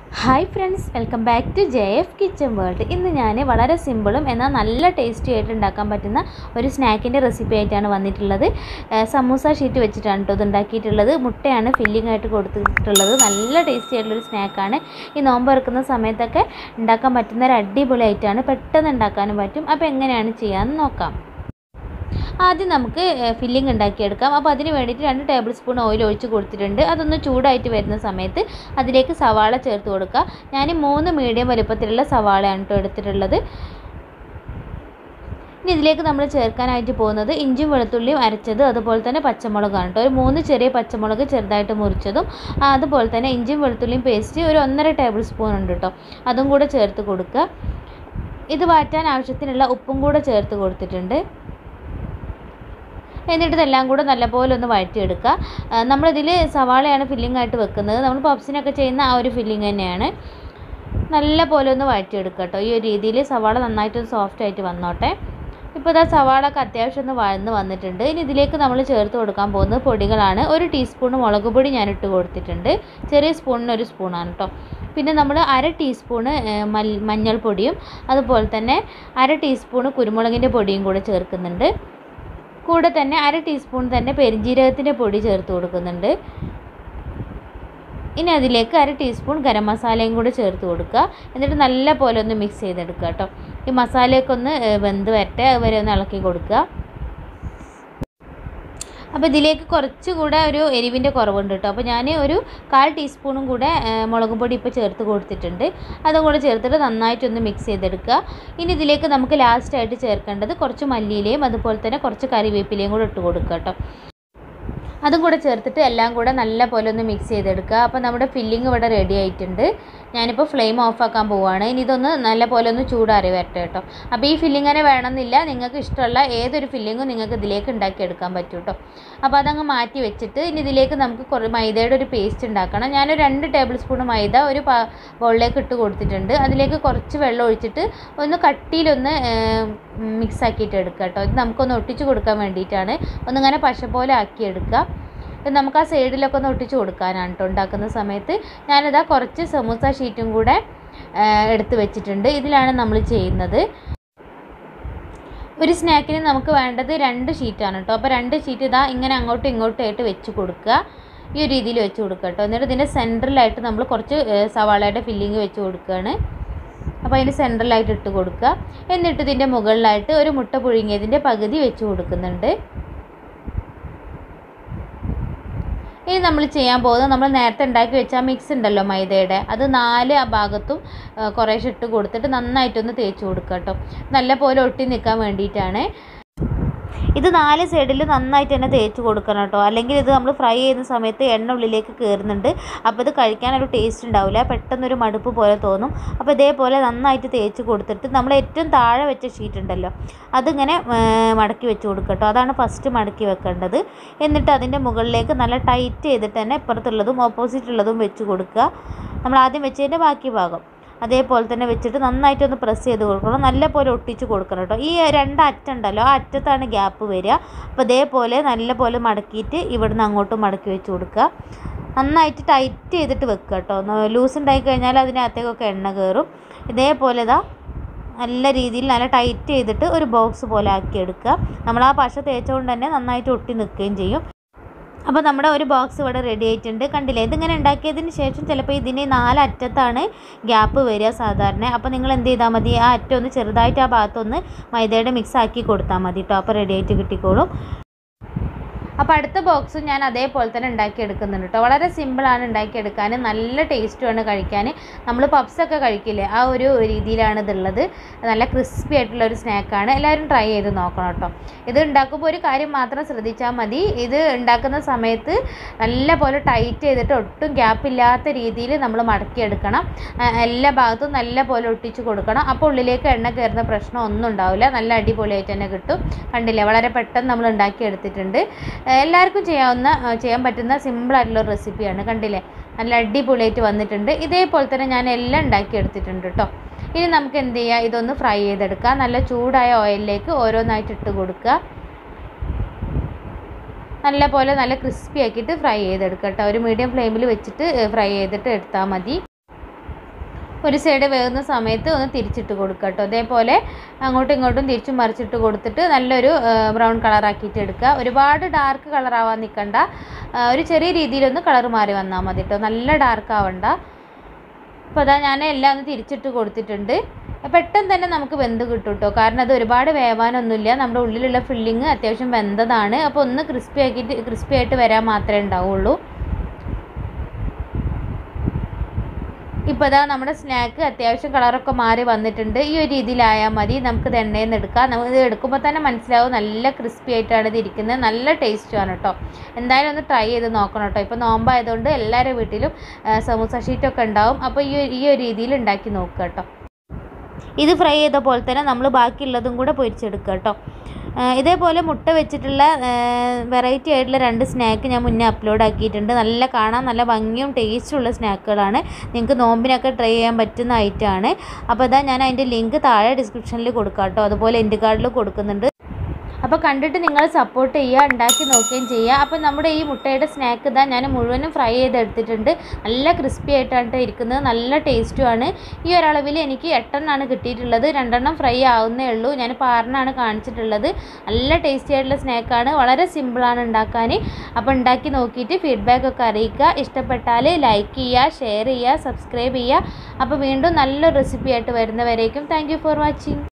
hi friends welcome back to J F kitchen world ഇന്ന് ഞാൻ വളരെ സിമ്പിളും എന്നാൽ നല്ല ടേസ്റ്റി ആയിട്ട് ഉണ്ടാക്കാൻ പറ്റുന്ന ഒരു സ്നാക്കിൻ്റെ റെസിപ്പി ആയിട്ടാണ് വന്നിട്ടുള്ളത് ഏഹ് സമൂസ ഷീറ്റ് വെച്ചിട്ടാണ് കേട്ടോ ഇത് ഉണ്ടാക്കിയിട്ടുള്ളത് മുട്ടയാണ് ഫില്ലിംഗ് ആയിട്ട് കൊടുത്തിട്ടുള്ളത് നല്ല ടേസ്റ്റി ആയിട്ടുള്ളൊരു സ്നാക്കാണ് ഈ നോമ്പ് ഇറക്കുന്ന സമയത്തൊക്കെ ഉണ്ടാക്കാൻ പറ്റുന്ന ഒരു അടിപൊളി ആയിട്ടാണ് പെട്ടെന്ന് ഉണ്ടാക്കാനും പറ്റും അപ്പോൾ എങ്ങനെയാണ് ചെയ്യാമെന്ന് നോക്കാം ആദ്യം നമുക്ക് ഫില്ലിംഗ് ഉണ്ടാക്കിയെടുക്കാം അപ്പോൾ അതിന് വേണ്ടിയിട്ട് രണ്ട് ടേബിൾ സ്പൂൺ ഓയിൽ ഒഴിച്ച് കൊടുത്തിട്ടുണ്ട് അതൊന്ന് ചൂടായിട്ട് വരുന്ന സമയത്ത് അതിലേക്ക് സവാള ചേർത്ത് കൊടുക്കുക ഞാൻ മൂന്ന് മീഡിയം വലുപ്പത്തിലുള്ള സവാളയാണ് കേട്ടോ എടുത്തിട്ടുള്ളത് ഇനി ഇതിലേക്ക് നമ്മൾ ചേർക്കാനായിട്ട് പോകുന്നത് ഇഞ്ചിയും വെളുത്തുള്ളിയും അരച്ചത് അതുപോലെ തന്നെ പച്ചമുളകാണ് കേട്ടോ ഒരു മൂന്ന് ചെറിയ പച്ചമുളക് ചെറുതായിട്ട് മുറിച്ചതും ആ, അതുപോലെ തന്നെ ഇഞ്ചിയും വെളുത്തുള്ളിയും പേസ്റ്റ് ഒരു ഒന്നര ടേബിൾ സ്പൂൺ ഉണ്ട് കേട്ടോ അതും കൂടെ ചേർത്ത് കൊടുക്കുക ഇത് വാറ്റാൻ ആവശ്യത്തിനുള്ള ഉപ്പും കൂടെ ചേർത്ത് കൊടുത്തിട്ടുണ്ട് എന്നിട്ട് ഇതെല്ലാം കൂടെ നല്ലപോലെ ഒന്ന് വഴറ്റിയെടുക്കുക ആ, നമ്മളിതിൽ സവാളയാണ് ഫില്ലിംഗ് ആയിട്ട് വെക്കുന്നത് നമ്മൾ പപ്സിനൊക്കെ ചെയ്യുന്ന ആ ഒരു ഫില്ലിംഗ് തന്നെയാണ് നല്ല പോലെ ഒന്ന് വഴറ്റിയെടുക്കുക കേട്ടോ ഈ ഒരു രീതിയിൽ സവാള നന്നായിട്ട് സോഫ്റ്റ് ആയിട്ട് വന്നോട്ടെ ഇപ്പോൾ ഇതാ സവാളൊക്കെ അത്യാവശ്യം ഒന്ന് വഴന്ന് വന്നിട്ടുണ്ട് ഇനി ഇതിലേക്ക് നമ്മൾ ചേർത്ത് കൊടുക്കാൻ പോകുന്നത് പൊടികളാണ് ഒരു ടീസ്പൂൺ മുളക് പൊടി ഞാൻ ഇട്ട് കൊടുത്തിട്ടുണ്ട് ചെറിയ സ്പൂണിന് ഒരു സ്പൂണാണ് കേട്ടോ പിന്നെ നമ്മൾ അര ടീസ്പൂണ് മൽ മഞ്ഞൾപ്പൊടിയും അതുപോലെ തന്നെ അര ടീസ്പൂണ് കുരുമുളകിൻ്റെ പൊടിയും കൂടെ ചേർക്കുന്നുണ്ട് കൂടെ തന്നെ അര ടീസ്പൂൺ തന്നെ പെരിഞ്ജീരകത്തിൻ്റെ പൊടി ചേർത്ത് കൊടുക്കുന്നുണ്ട് ഇനി അതിലേക്ക് അര ടീസ്പൂൺ ഗരം മസാലയും കൂടി ചേർത്ത് കൊടുക്കുക എന്നിട്ട് നല്ല പോലെ ഒന്ന് മിക്സ് ചെയ്തെടുക്കുക കേട്ടോ ഈ മസാലയൊക്കെ ഒന്ന് ഏഹ്, വെന്ത് വരട്ടെ അതുവരെ ഒന്ന് ഇളക്കി കൊടുക്കുക അപ്പോൾ ഇതിലേക്ക് കുറച്ചുകൂടെ ഒരു എരിവിൻ്റെ കുറവുണ്ട് കേട്ടോ അപ്പോൾ ഞാൻ ഒരു കാൽ ടീസ്പൂണും കൂടെ ഏഹ്, മുളക് പൊടി ഇപ്പോൾ ചേർത്ത് കൊടുത്തിട്ടുണ്ട് അതും കൂടെ ചേർത്തിട്ട് നന്നായിട്ടൊന്ന് മിക്സ് ചെയ്തെടുക്കുക ഇനി ഇതിലേക്ക് നമുക്ക് ലാസ്റ്റായിട്ട് ചേർക്കേണ്ടത് കുറച്ച് മല്ലിയിലയും അതുപോലെ തന്നെ കുറച്ച് കറിവേപ്പിലയും കൂടെ ഇട്ട് കൊടുക്കുക കേട്ടോ അതും കൂടെ ചേർത്തിട്ട് എല്ലാം കൂടെ നല്ല പോലെ ഒന്ന് മിക്സ് ചെയ്തെടുക്കുക അപ്പോൾ നമ്മുടെ ഫില്ലിംഗ് ഇവിടെ റെഡി ആയിട്ടുണ്ട് ഞാനിപ്പോൾ ഫ്ലെയിം ഓഫ് ആക്കാൻ പോവുകയാണ് ഇനി ഇതൊന്ന് നല്ല പോലെ ഒന്ന് ചൂടാറി വരട്ടെ കേട്ടോ അപ്പോൾ ഈ ഫില്ലിംഗ് തന്നെ വേണമെന്നില്ല നിങ്ങൾക്ക് ഇഷ്ടമുള്ള ഏതൊരു ഫില്ലിങ്ങും നിങ്ങൾക്ക് ഇതിലേക്ക് ഉണ്ടാക്കിയെടുക്കാൻ പറ്റും കേട്ടോ അപ്പോൾ അതങ്ങ് മാറ്റി വെച്ചിട്ട് ഇനി ഇതിലേക്ക് നമുക്ക് കുറേ മൈദയുടെ ഒരു പേസ്റ്റ് ഉണ്ടാക്കണം ഞാനൊരു രണ്ട് ടേബിൾ സ്പൂൺ മൈദ ഒരു ബൗളിലേക്ക് ഇട്ട് കൊടുത്തിട്ടുണ്ട് അതിലേക്ക് കുറച്ച് വെള്ളം ഒഴിച്ചിട്ട് ഒന്ന് കട്ടിയിലൊന്ന് മിക്സ് ആക്കിയിട്ട് എടുക്കുക കേട്ടോ ഇത് നമുക്കൊന്ന് ഒട്ടിച്ച് കൊടുക്കാൻ വേണ്ടിയിട്ടാണ് ഒന്നിങ്ങനെ പശ പോലെ ആക്കിയെടുക്കുക ഇത് നമുക്ക് ആ സൈഡിലൊക്കെ ഒന്ന് ഒട്ടിച്ച് കൊടുക്കാനാണ് കേട്ടോ ഉണ്ടാക്കുന്ന സമയത്ത് ഞാനിതാ കുറച്ച് സമൂസ ഷീറ്റും കൂടെ ആ, എടുത്ത് വെച്ചിട്ടുണ്ട് ഇതിലാണ് നമ്മൾ ചെയ്യുന്നത് ഒരു സ്നാക്കിന് നമുക്ക് വേണ്ടത് രണ്ട് ഷീറ്റാണ് കേട്ടോ അപ്പോൾ രണ്ട് ഷീറ്റ് ഇതാ ഇങ്ങനെ അങ്ങോട്ടും ഇങ്ങോട്ടും ആയിട്ട് വെച്ച് കൊടുക്കുക ഈ ഒരു രീതിയിൽ വെച്ച് കൊടുക്കുക കേട്ടോ എന്നിട്ട് ഇതിൻ്റെ സെൻറ്ററിലായിട്ട് നമ്മൾ കുറച്ച് ഏ, സവാളയുടെ ഫില്ലിങ് വെച്ച് കൊടുക്കുകയാണ് അപ്പോൾ അതിൻ്റെ സെൻറ്ററിലായിട്ട് ഇട്ട് കൊടുക്കുക എന്നിട്ട് ഇതിൻ്റെ മുകളിലായിട്ട് ഒരു മുട്ട പുഴുങ്ങിയതിൻ്റെ പകുതി വെച്ച് കൊടുക്കുന്നുണ്ട് ഇനി നമ്മൾ ചെയ്യാൻ പോകുന്നത് നമ്മൾ നേരത്തെ ഉണ്ടാക്കി വെച്ച ആ മിക്സ് ഉണ്ടല്ലോ മൈദയുടെ അത് നാല് ആ ഭാഗത്തും ആ, കുറേശ്ശെ ഇട്ട് കൊടുത്തിട്ട് നന്നായിട്ടൊന്ന് തേച്ച് കൊടുക്കുക കേട്ടോ നല്ല പോലെ ഒട്ടി നിൽക്കാൻ വേണ്ടിയിട്ടാണ് ഇത് നാല് സൈഡിൽ നന്നായിട്ട് തന്നെ തേച്ച് കൊടുക്കണം കേട്ടോ അല്ലെങ്കിൽ ഇത് നമ്മൾ ഫ്രൈ ചെയ്യുന്ന സമയത്ത് എണ്ണ ഉള്ളിലേക്ക് കയറുന്നുണ്ട് അപ്പോൾ ഇത് കഴിക്കാനൊരു ടേസ്റ്റ് ഉണ്ടാവില്ല പെട്ടെന്നൊരു മടുപ്പ് പോലെ തോന്നും അപ്പോൾ ഇതേപോലെ നന്നായിട്ട് തേച്ച് കൊടുത്തിട്ട് നമ്മൾ ഏറ്റവും താഴെ വെച്ച ഷീറ്റ് ഉണ്ടല്ലോ അതിങ്ങനെ ആ, മടക്കി വെച്ച് കൊടുക്കുക കേട്ടോ അതാണ് ഫസ്റ്റ് മടക്കി വെക്കേണ്ടത് എന്നിട്ട് അതിൻ്റെ മുകളിലേക്ക് നല്ല ടൈറ്റ് ചെയ്തിട്ട് തന്നെ ഇപ്പുറത്തുള്ളതും ഓപ്പോസിറ്റ് ഉള്ളതും വെച്ച് കൊടുക്കുക നമ്മൾ ആദ്യം വെച്ചതിൻ്റെ ബാക്കി ഭാഗം അതേപോലെ തന്നെ വെച്ചിട്ട് നന്നായിട്ടൊന്ന് പ്രസ് ചെയ്ത് കൊടുക്കണം നല്ല പോലെ ഒട്ടിച്ച് കൊടുക്കണം കേട്ടോ ഈ രണ്ട് അറ്റുണ്ടല്ലോ ആ അറ്റത്താണ് ഗ്യാപ്പ് വരിക അപ്പോൾ ഇതേപോലെ നല്ല പോലെ മടക്കിയിട്ട് ഇവിടുന്ന് അങ്ങോട്ടും മടക്കി വെച്ച് കൊടുക്കുക നന്നായിട്ട് ടൈറ്റ് ചെയ്തിട്ട് വെക്കുക കേട്ടോ ലൂസ് ഉണ്ടായി കഴിഞ്ഞാൽ അതിനകത്തേക്കൊക്കെ എണ്ണ കയറും ഇതേപോലെ ഇതാ നല്ല രീതിയിൽ നല്ല ടൈറ്റ് ചെയ്തിട്ട് ഒരു ബോക്സ് പോലെ ആക്കി എടുക്കുക നമ്മൾ ആ പശ തേച്ചുകൊണ്ട് തന്നെ നന്നായിട്ട് ഒട്ടി നിൽക്കുകയും ചെയ്യും അപ്പോൾ നമ്മുടെ ഒരു ബോക്സ് ഇവിടെ റെഡി ആയിട്ടുണ്ട് കണ്ടില്ലേ ഇതിങ്ങനെ ഉണ്ടാക്കിയതിന് ശേഷം ചിലപ്പോൾ ഇതിന് നാലറ്റത്താണ് ഗ്യാപ്പ് വരിക സാധാരണ അപ്പോൾ നിങ്ങൾ എന്ത് ചെയ്താൽ മതി ആ അറ്റം ഒന്ന് ചെറുതായിട്ട് ആ ഭാഗത്തൊന്ന് മൈദയുടെ മിക്സ് ആക്കി കൊടുത്താൽ മതി കേട്ടോ അപ്പോൾ റെഡി ആയിട്ട് കിട്ടിക്കോളും അപ്പോൾ അടുത്ത ബോക്സും ഞാൻ അതേപോലെ തന്നെ ഉണ്ടാക്കിയെടുക്കുന്നുണ്ട് കേട്ടോ വളരെ സിമ്പിളാണ് ഉണ്ടാക്കിയെടുക്കാൻ നല്ല ടേസ്റ്റുമാണ് കഴിക്കാൻ നമ്മൾ പപ്സൊക്കെ കഴിക്കില്ലേ ആ ഒരു രീതിയിലാണ് ഇതുള്ളത് നല്ല ക്രിസ്പി ആയിട്ടുള്ള ഒരു സ്നാക്കാണ് എല്ലാവരും ട്രൈ ചെയ്ത് നോക്കണം കേട്ടോ ഇത് ഉണ്ടാക്കുമ്പോൾ ഒരു കാര്യം മാത്രം ശ്രദ്ധിച്ചാൽ മതി ഇത് ഉണ്ടാക്കുന്ന സമയത്ത് നല്ല പോലെ ടൈറ്റ് ചെയ്തിട്ട് ഒട്ടും ഗ്യാപ്പ് ഇല്ലാത്ത രീതിയിൽ നമ്മൾ മടക്കിയെടുക്കണം ആ, എല്ലാ ഭാഗത്തും നല്ല പോലെ ഒട്ടിച്ച് കൊടുക്കണം അപ്പോൾ ഉള്ളിലേക്ക് എണ്ണ കയറുന്ന പ്രശ്നം ഒന്നും ഉണ്ടാവില്ല നല്ല അടിപൊളിയായിട്ട് തന്നെ കിട്ടും കണ്ടില്ലേ വളരെ പെട്ടെന്ന് നമ്മൾ ഉണ്ടാക്കിയെടുത്തിട്ടുണ്ട് ഏഹ് എല്ലാവർക്കും ചെയ്യാവുന്ന ഏഹ് ചെയ്യാൻ പറ്റുന്ന സിമ്പിളായിട്ടുള്ള ഒരു റെസിപ്പിയാണ് കണ്ടില്ലേ നല്ല അടിപൊളിയായിട്ട് വന്നിട്ടുണ്ട് ഇതേപോലെ തന്നെ ഞാൻ എല്ലാം ഉണ്ടാക്കിയെടുത്തിട്ടുണ്ട് കേട്ടോ ഇനി നമുക്ക് എന്ത് ചെയ്യാം ഇതൊന്ന് ഫ്രൈ ചെയ്തെടുക്കാം നല്ല ചൂടായ ഓയിലിലേക്ക് ഓരോന്നായിട്ട് ഇട്ട് കൊടുക്കുക നല്ല പോലെ നല്ല ക്രിസ്പി ആക്കിയിട്ട് ഫ്രൈ ചെയ്തെടുക്കുക കേട്ടോ ഒരു മീഡിയം ഫ്ലെയിമിൽ വെച്ചിട്ട് ഫ്രൈ ചെയ്തിട്ട് എടുത്താൽ മതി ഒരു സൈഡ് വേകുന്ന സമയത്ത് ഒന്ന് തിരിച്ചിട്ട് കൊടുക്കുക കേട്ടോ അതേപോലെ അങ്ങോട്ടും ഇങ്ങോട്ടും തിരിച്ചും മറിച്ചിട്ട് കൊടുത്തിട്ട് നല്ലൊരു ബ്രൗൺ കളറാക്കിയിട്ട് എടുക്കുക ഒരുപാട് ഡാർക്ക് കളറാവാൻ നിൽക്കണ്ട ആ, ഒരു ചെറിയ രീതിയിലൊന്ന് കളർ മാറി വന്നാൽ മതി കേട്ടോ നല്ല ഡാർക്ക് ആവണ്ട അപ്പോൾ അതാ ഞാൻ എല്ലാം ഒന്ന് തിരിച്ചിട്ട് കൊടുത്തിട്ടുണ്ട് പെട്ടെന്ന് തന്നെ നമുക്ക് വെന്ത് കിട്ടും കേട്ടോ കാരണം അത് ഒരുപാട് വേവാനൊന്നുമില്ല നമ്മുടെ ഉള്ളിലുള്ള ഫില്ലിങ് അത്യാവശ്യം വെന്തതാണ് അപ്പോൾ ഒന്ന് ക്രിസ്പി ആക്കിയിട്ട് ക്രിസ്പി ആയിട്ട് വരാൻ മാത്രമേ ഉണ്ടാവുള്ളൂ ഇപ്പോൾ ഇതാ നമ്മുടെ സ്നാക്ക് അത്യാവശ്യം കളറൊക്കെ മാറി വന്നിട്ടുണ്ട് ഈ ഒരു രീതിയിലായാൽ മതി നമുക്ക് ഇത് എണ്ണയിൽ നിന്ന് എടുക്കാം നമുക്ക് ഇത് എടുക്കുമ്പോൾ തന്നെ മനസ്സിലാവും നല്ല ക്രിസ്പി ആയിട്ടാണ് ഇത് ഇരിക്കുന്നത് നല്ല ടേസ്റ്റുമാണ് കേട്ടോ എന്തായാലും ഒന്ന് ട്രൈ ചെയ്ത് നോക്കണം കേട്ടോ ഇപ്പോൾ നോമ്പായതുകൊണ്ട് എല്ലാവരുടെ വീട്ടിലും ആ, സമൂസ ഷീറ്റൊക്കെ ഉണ്ടാവും അപ്പോൾ ഈ ഒരു- ഈ ഒരു രീതിയിൽ ഉണ്ടാക്കി നോക്കുക കേട്ടോ ഇത് ഫ്രൈ ചെയ്ത പോലെ തന്നെ നമ്മൾ ബാക്കിയുള്ളതും കൂടെ പൊരിച്ചെടുക്കുക കേട്ടോ ആ, ഇതേപോലെ മുട്ട വെച്ചിട്ടുള്ള വെറൈറ്റി ആയിട്ടുള്ള രണ്ട് സ്നാക്ക് ഞാൻ മുന്നേ അപ്ലോഡ് ആക്കിയിട്ടുണ്ട് നല്ല കാണാൻ നല്ല ഭംഗിയും ടേസ്റ്റുള്ള സ്നാക്കുകളാണ് നിങ്ങൾക്ക് നോമ്പിനൊക്കെ ട്രൈ ചെയ്യാൻ പറ്റുന്ന ഐറ്റമാണ് അപ്പോൾ ഇതാ ഞാൻ അതിൻ്റെ ലിങ്ക് താഴെ ഡിസ്ക്രിപ്ഷനിൽ കൊടുക്കാം കേട്ടോ അതുപോലെ എൻ്റെ കാർഡിൽ കൊടുക്കുന്നുണ്ട് അപ്പോൾ കണ്ടിട്ട് നിങ്ങൾ സപ്പോർട്ട് ചെയ്യുക ഉണ്ടാക്കി നോക്കുകയും ചെയ്യുക അപ്പോൾ നമ്മുടെ ഈ മുട്ടയുടെ സ്നാക്ക് ഇതാ ഞാൻ മുഴുവനും ഫ്രൈ ചെയ്തെടുത്തിട്ടുണ്ട് നല്ല ക്രിസ്പി ആയിട്ടാണ് ഇരിക്കുന്നത് നല്ല ടേസ്റ്റുമാണ് ഈ ഒരളവിൽ എനിക്ക് എട്ടെണ്ണമാണ് കിട്ടിയിട്ടുള്ളത് രണ്ടെണ്ണം ഫ്രൈ ആവുന്നേ ഉള്ളൂ ഞാൻ പാറിനാണ് കാണിച്ചിട്ടുള്ളത് നല്ല ടേസ്റ്റി ആയിട്ടുള്ള സ്നാക്കാണ് വളരെ സിമ്പിളാണ് ഉണ്ടാക്കാൻ അപ്പോൾ ഉണ്ടാക്കി നോക്കിയിട്ട് ഫീഡ്ബാക്ക് ഒക്കെ അറിയിക്കുക ഇഷ്ടപ്പെട്ടാൽ ലൈക്ക് ചെയ്യുക ഷെയർ ചെയ്യുക സബ്സ്ക്രൈബ് ചെയ്യുക അപ്പോൾ വീണ്ടും നല്ലൊരു റെസിപ്പി ആയിട്ട് വരുന്നവരേക്കും താങ്ക് യു ഫോർ വാച്ചിങ്